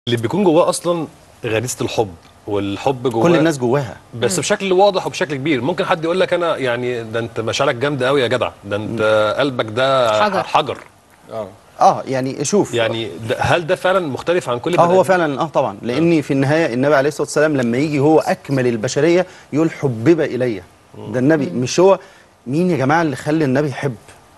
اللي بيكون جواه اصلا غريزه الحب والحب جواه كل الناس جواها بس بشكل واضح وبشكل كبير ممكن حد يقول لك انا يعني ده انت مشاعرك جامده قوي يا جدع ده انت قلبك ده حجر. حجر اه اه يعني شوف يعني ده هل ده فعلا مختلف عن كل اه بني هو آدم؟ فعلا اه طبعا لان في النهايه النبي عليه الصلاه والسلام لما يجي هو اكمل البشريه يقول حبب الي ده النبي مش هو مين يا جماعه اللي خلى النبي يحب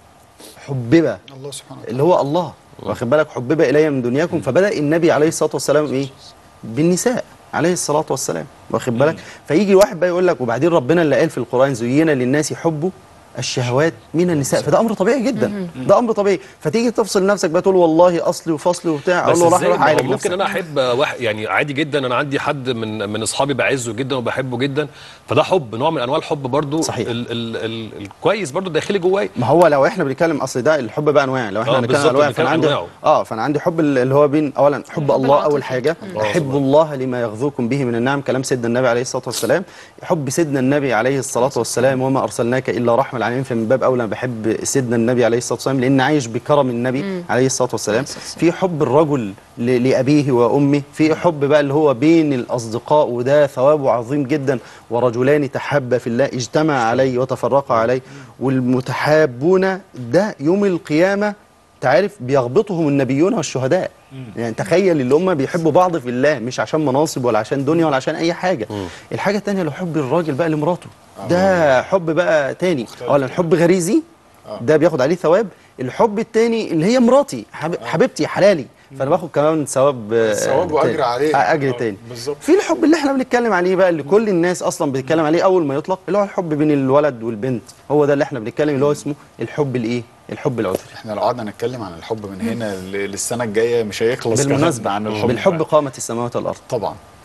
حبب الله سبحانه وتعالى اللي هو الله واخد بالك حبب الي من دنياكم فبدا النبي عليه الصلاه والسلام ايه بالنساء عليه الصلاه والسلام واخد بالك فيجي واحد بقى يقول لك وبعدين ربنا اللي قال في القران زين للناس حبه الشهوات من النساء فده امر طبيعي جدا ده امر طبيعي فتيجي تفصل نفسك بقى تقول والله اصلي وفصلي وبتاع اقول بس له راح ازاي روح ما هو عالج ممكن نفسك انا احب واحد يعني عادي جدا انا عندي حد من من اصحابي بعزه جدا وبحبه جدا فده حب نوع من انواع الحب برضو صحيح. ال ال ال الكويس برضو داخلي جوايا ما هو لو احنا بنتكلم اصل ده الحب بقى انواع لو احنا آه، هنتكلم بالظبط، انواع بنتكلم فانا عندي أنواعه. اه فانا عندي حب اللي هو بين اولا حب الله العاطفي. اول حاجه الله احب سبحانه. الله لما يغذوكم به من النعم كلام سيدنا النبي عليه الصلاه والسلام حب سيدنا النبي عليه الصلاه والسلام وما ارسلناك الا رحمه للعالمين فمن باب اولى أنا بحب سيدنا النبي عليه الصلاه والسلام لان عايش بكرم النبي عليه الصلاه والسلام الصلاة والسلام. في حب الرجل ل- لابيه وامه في حب بقى اللي هو بين الاصدقاء وده ثوابه عظيم جدا ورجلان تحابا في الله اجتمع عليه وتفرقا عليه والمتحابون ده يوم القيامه تعرف بيغبطهم النبيون والشهداء يعني تخيل اللي هم بيحبوا بعض في الله مش عشان مناصب ولا عشان دنيا ولا عشان اي حاجه الحاجه الثانيه لو حب الراجل بقى لمراته ده حب بقى تاني اولا حب غريزي ده بياخد عليه ثواب الحب التاني اللي هي مراتي حب- حبيبتي حلالي فانا باخد كمان ثواب آه، ثواب وأجر تاني. عليه. آه، اجر آه، تاني بالظبط. في الحب اللي احنا بنتكلم عليه بقى اللي كل الناس اصلا بتتكلم عليه اول ما يطلق اللي هو الحب بين الولد والبنت هو ده اللي احنا بنتكلم اللي هو اسمه الحب الايه الحب العذري احنا لو قعدنا نتكلم عن الحب من هنا ل- للسنه الجايه مش هيخلص كلام بالمناسبه عن الحب بالحب قامت السماوات والارض طبعا